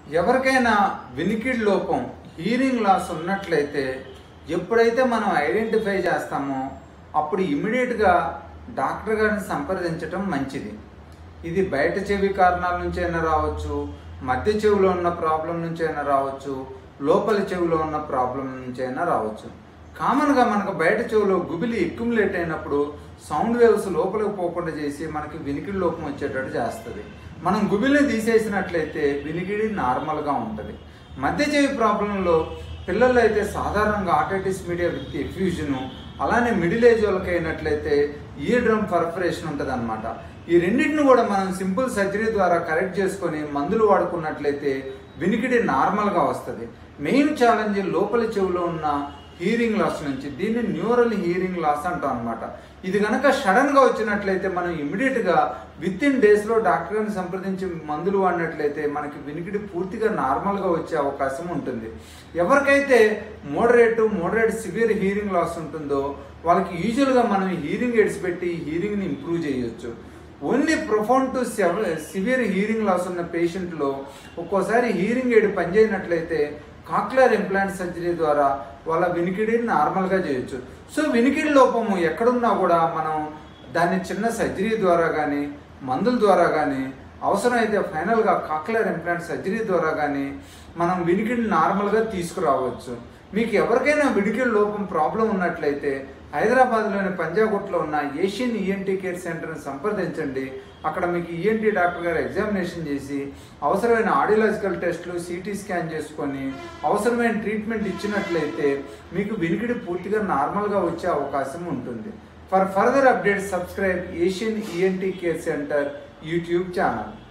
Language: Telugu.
ఎవరికైనా వినికిడి లోపం హీరింగ్ లాస్ ఉన్నట్లయితే ఎప్పుడైతే మనం ఐడెంటిఫై చేస్తామో అప్పుడు ఇమ్మీడియట్గా డాక్టర్ గారిని సంప్రదించటం మంచిది ఇది బయట చెవి కారణాల నుంచి అయినా రావచ్చు మధ్య చెవిలో ఉన్న ప్రాబ్లం నుంచి అయినా రావచ్చు లోపల చెవిలో ఉన్న ప్రాబ్లం నుంచి అయినా రావచ్చు కామన్గా మనకు బయట చెవిలో గుబిలి ఎక్యుములేట్ అయినప్పుడు సౌండ్ వేవ్స్ లోపలికి పోకుండా చేసి మనకి వినికిడి లోపం వచ్చేటట్టు చేస్తుంది మనం గుబిలిని తీసేసినట్లయితే వినికిడి నార్మల్గా ఉంటుంది మధ్య చెవి ప్రాబ్లంలో పిల్లల్లో అయితే సాధారణంగా ఆటైటిస్ మీడియా విత్ ఎఫ్యూజను అలానే మిడిల్ ఏజ్ వాళ్ళకి అయినట్లయితే ఇయర్ డ్రమ్ పర్ఫరేషన్ ఉంటుంది అనమాట ఈ రెండింటిని కూడా మనం సింపుల్ సర్జరీ ద్వారా కరెక్ట్ చేసుకొని మందులు వాడుకున్నట్లయితే వినికిడి నార్మల్గా వస్తుంది మెయిన్ ఛాలెంజ్ లోపల చెవిలో ఉన్న హీరింగ్ లాస్ నుంచి దీన్ని న్యూరల్ హీరింగ్ లాస్ అంటాం అనమాట ఇది కనుక సడన్ గా వచ్చినట్లయితే మనం ఇమీడియట్ గా విత్ ఇన్ డేస్ లో డాక్టర్ గారిని సంప్రదించి మందులు వాడినట్లయితే మనకి వినికిడి పూర్తిగా నార్మల్ గా వచ్చే అవకాశం ఉంటుంది ఎవరికైతే moderate moderate severe hearing loss ఉంటుందో వాళ్ళకి యూజువల్ గా మనం హీరింగ్ ఎయిడ్స్ పెట్టి హీరింగ్ ని ఇంప్రూవ్ చేయొచ్చు only profound to severe hearing loss ఉన్న పేషెంట్లో ఒక్కోసారి హీరింగ్ ఎయిడ్ పనిచేయనట్లయితే కాక్లర్ ఇంప్లాంట్ సర్జరీ ద్వారా వాళ్ళ వినికిడిని నార్మల్గా చేయొచ్చు సో వినికిడి లోపము ఎక్కడున్నా కూడా మనం దాన్ని చిన్న సర్జరీ ద్వారా కానీ మందుల ద్వారా కానీ అవసరమైతే ఫైనల్గా కాక్లర్ ఇంప్లాంట్ సర్జరీ ద్వారా కానీ మనం వినికిడిని నార్మల్గా తీసుకురావచ్చు మీకు ఎవరికైనా వినికిడి లోపం ప్రాబ్లం ఉన్నట్లయితే హైదరాబాద్లోని పంజాగుట్లో ఉన్న ఏషియన్ ఈఎన్టీ కేర్ సెంటర్ని సంప్రదించండి అక్కడ మీకు ఈఎన్టీ డాక్టర్ గారు ఎగ్జామినేషన్ చేసి అవసరమైన ఆడియలాజికల్ టెస్టులు సిటీ స్కాన్ చేసుకొని అవసరమైన ట్రీట్మెంట్ ఇచ్చినట్లయితే మీకు వినికిడి పూర్తిగా నార్మల్గా వచ్చే అవకాశం ఉంటుంది for further updates subscribe Asian ENT care centre YouTube channel